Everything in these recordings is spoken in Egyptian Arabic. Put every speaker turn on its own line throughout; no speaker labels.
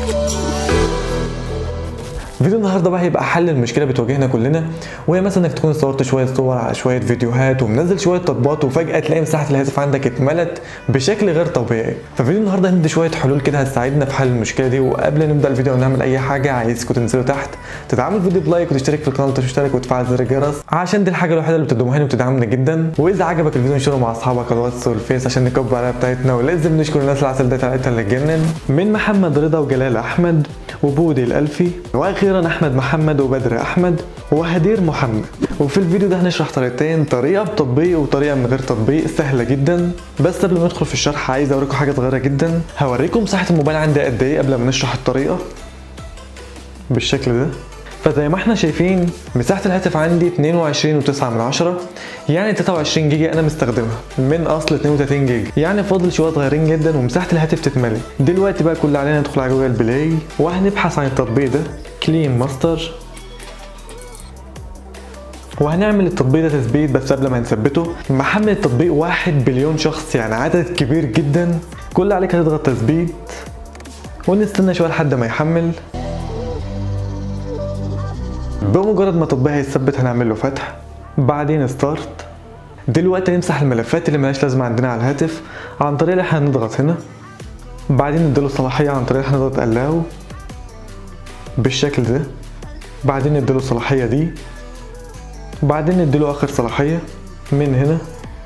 فيديو النهارده بقى هيبقى حل المشكله بتواجهنا كلنا وهي مثلا انك تكون صورت شويه صور على شويه فيديوهات ومنزل شويه تطبيقات وفجاه تلاقي مساحه الهاتف عندك اتملت بشكل غير طبيعي ففيديو النهارده هندي شويه حلول كده هتساعدنا في حل المشكله دي وقبل نبدا الفيديو ونعمل اي حاجه عايزكم تنزلوا تحت تدعموا الفيديو بلايك وتشترك في القناه وتشترك وتفعل زر الجرس عشان دي الحاجه الوحيده اللي بتدعموها وبتدعمنا جدا واذا عجبك الفيديو انشره مع اصحابك على الواتس والفيس عشان نكبر على بتاعتنا ولازم نشكر الناس اللي عسل بتاعتها اللي تجنن من محمد رضا وجلال احمد وبودي الالفي واخيرا احمد محمد وبدر احمد وهدير محمد وفي الفيديو ده هنشرح طريقتين طريقه بتطبيق وطريقه من غير تطبيق سهله جدا بس قبل ما ندخل في الشرح عايز اوريكم حاجه صغيره جدا هوريكم مساحه الموبايل عندي قد ايه قبل ما نشرح الطريقه بالشكل ده فزي ما احنا شايفين مساحة الهاتف عندي 22.9 من عشرة يعني 23 جيجا انا مستخدمها من اصل 32 جيجا يعني فاضل شوية صغيرين جدا ومساحة الهاتف تتملي دلوقتي بقى كل علينا ندخل على جوجل بلاي وهنبحث عن التطبيق ده كلين ماستر وهنعمل التطبيق ده تثبيت بس قبل ما نثبته محمل التطبيق واحد بليون شخص يعني عدد كبير جدا كل اللي عليك هتضغط تثبيت ونستنى شويه لحد ما يحمل بمجرد ما التطبيق هيتثبت هنعمل له فتح بعدين ستارت دلوقتي نمسح الملفات اللي ملهاش لازمه عندنا على الهاتف عن طريق ان احنا نضغط هنا بعدين نديله صلاحيه عن طريق ان احنا نضغط allow بالشكل ده بعدين نديله الصلاحيه دي بعدين نديله اخر صلاحيه من هنا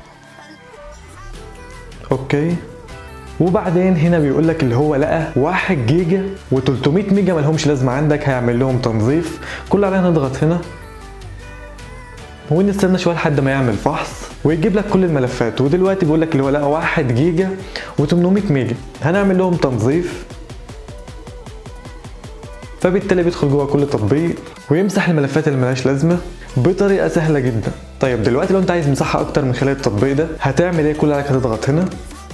اوكي وبعدين هنا بيقول لك اللي هو لقى 1 جيجا و300 ميجا مالهمش لازمه عندك هيعمل لهم تنظيف كل علينا نضغط هنا ونستنى شويه لحد ما يعمل فحص ويجيب لك كل الملفات ودلوقتي بيقول لك اللي هو لقى 1 جيجا و800 ميجا هنعمل لهم تنظيف فبالتالي بيدخل جوه كل تطبيق ويمسح الملفات اللي ملهاش لازمه بطريقه سهله جدا طيب دلوقتي لو انت عايز مساحه اكتر من خلال التطبيق ده هتعمل ايه كل عليك هتضغط هنا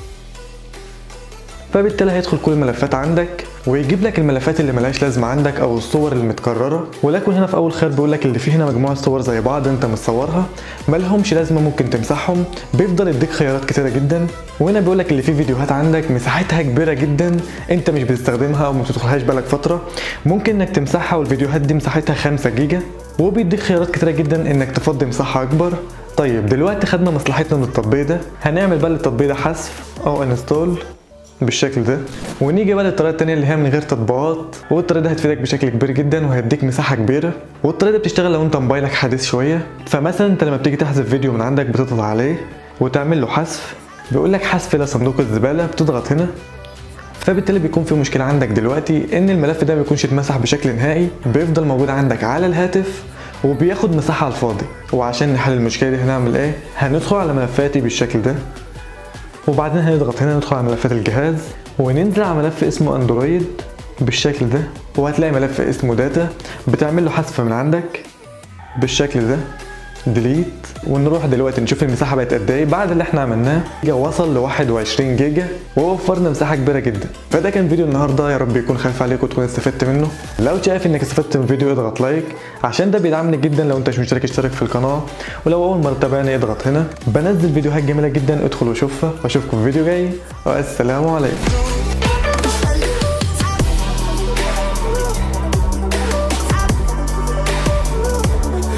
فبالتالي هيدخل كل الملفات عندك ويجيب لك الملفات اللي ملهاش لازمه عندك او الصور المتكرره ولكن هنا في اول خيار بيقول لك اللي فيه هنا مجموعه صور زي بعض انت متصورها مالهمش لازمه ممكن تمسحهم بيفضل يديك خيارات كتيره جدا وهنا بيقول لك اللي فيه فيديوهات عندك مساحتها كبيره جدا انت مش بتستخدمها او ما بتدخلهاش بالك فتره ممكن انك تمسحها والفيديوهات دي مساحتها 5 جيجا وبيديك خيارات كتيره جدا انك تفضي مساحه اكبر طيب دلوقتي خدنا مصلحتنا من التطبيق ده هنعمل بقى للتطبيق ده حذف او انستول بالشكل ده ونيجي بقى للطريقه التانية اللي هي من غير تطبيقات والطريقه دي هتفيدك بشكل كبير جدا وهيديك مساحه كبيره والطريقه دي بتشتغل لو انت موبايلك حديث شويه فمثلا انت لما بتيجي تحذف فيديو من عندك بتضغط عليه وتعمل له حذف بيقول لك حذف الى صندوق الزباله بتضغط هنا فبالتالي بيكون في مشكله عندك دلوقتي ان الملف ده ما بيكونش اتمسح بشكل نهائي بيفضل موجود عندك على الهاتف وبياخد مساحه على الفاضي وعشان نحل المشكله دي هنعمل ايه هندخل على ملفاتي بالشكل ده وبعدين هنضغط هنا ندخل على ملفات الجهاز وننزل على ملف اسمه اندرويد بالشكل ده وهتلاقي ملف اسمه داتا بتعمل له حذف من عندك بالشكل ده ديليت ونروح دلوقتي نشوف المساحه بقت قد ايه بعد اللي احنا عملناه وصل ل 21 جيجا ووفرنا مساحه كبيره جدا فده كان فيديو النهارده يا رب يكون خفيف عليك وتكون استفدت منه لو شايف انك استفدت من الفيديو اضغط لايك عشان ده بيدعمني جدا لو انت مش مشترك اشترك في القناه ولو اول مره تتابعني اضغط هنا بنزل فيديوهات جميله جدا ادخل وشوفها واشوفكم في فيديو جاي والسلام عليكم